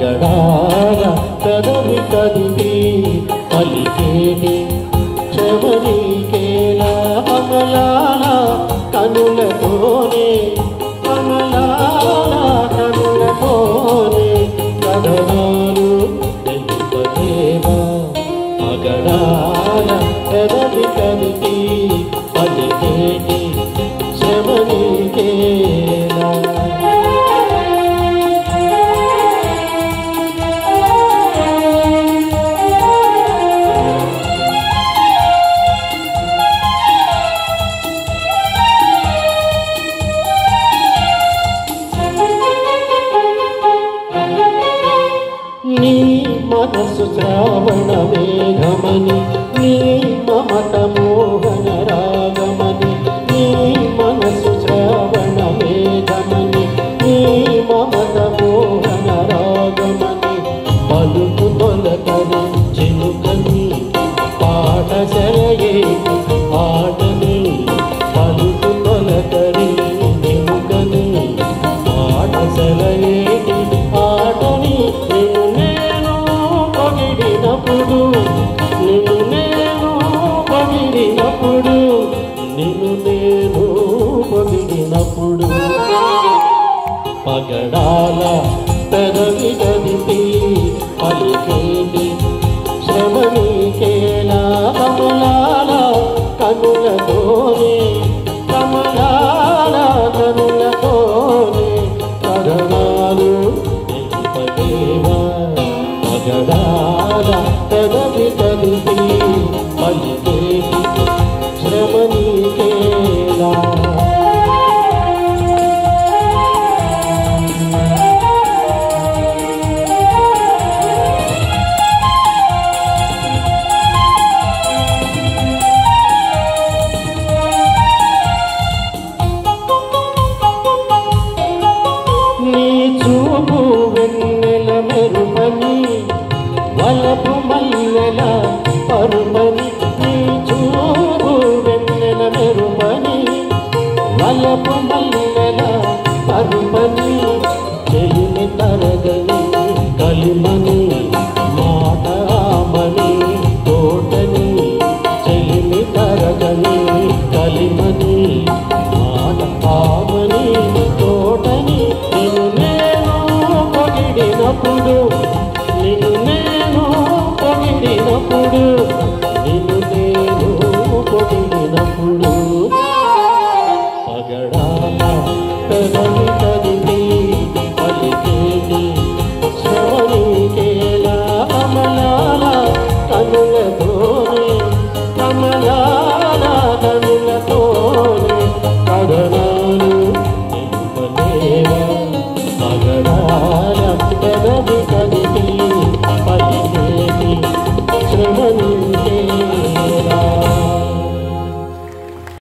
గడాల కదవి కదివి పలికేని చెవరికేలా అమలాల కనులతోనే అమలాల కనులతోనే కథనాలు తెలుపదేవా మగడాల కదవి కదివి పలికేని చెవరికేలా నీ మనసు శ్రావణ మేఘమని నీ మమత మోహన రాగమని నీ మనసు శ్రావణ మేఘమని నీ మమత మోహన రాగమని పలుకు తొలకని చిలుకని పాట సరయే పాటని పలుకు తొలకని చిలుకని పాట సెలయేటి ఆటని నిన్ను నేను పొగిడినప్పుడు నిన్ను నేను పొగిడినప్పుడు నిన్ను నేను పొగిడినప్పుడు పగడాల పెదవి గదిపి పలికేటి శ్రమ నీకేలా కమలాల కనులతోనే కమలాల కనులతోనే కథనాలు తెలుపదేవా పగడాల పెదవి గదిపి పలికేటి శ్రమ నీకేలా నీ చూపు వెన్నెల మెరుపని వలపు మల్లెల పరుమని నీ చూపు వెన్నెల మెరుపని వలపు మల్లెల పరుమని చెలిమి తరగని కలిమని మాట ఆమని తోటని చెలిమి తరగని కలిమని మాట ఆమని తోటని నిన్ను నేను పొగిడినప్పుడు నిన్ను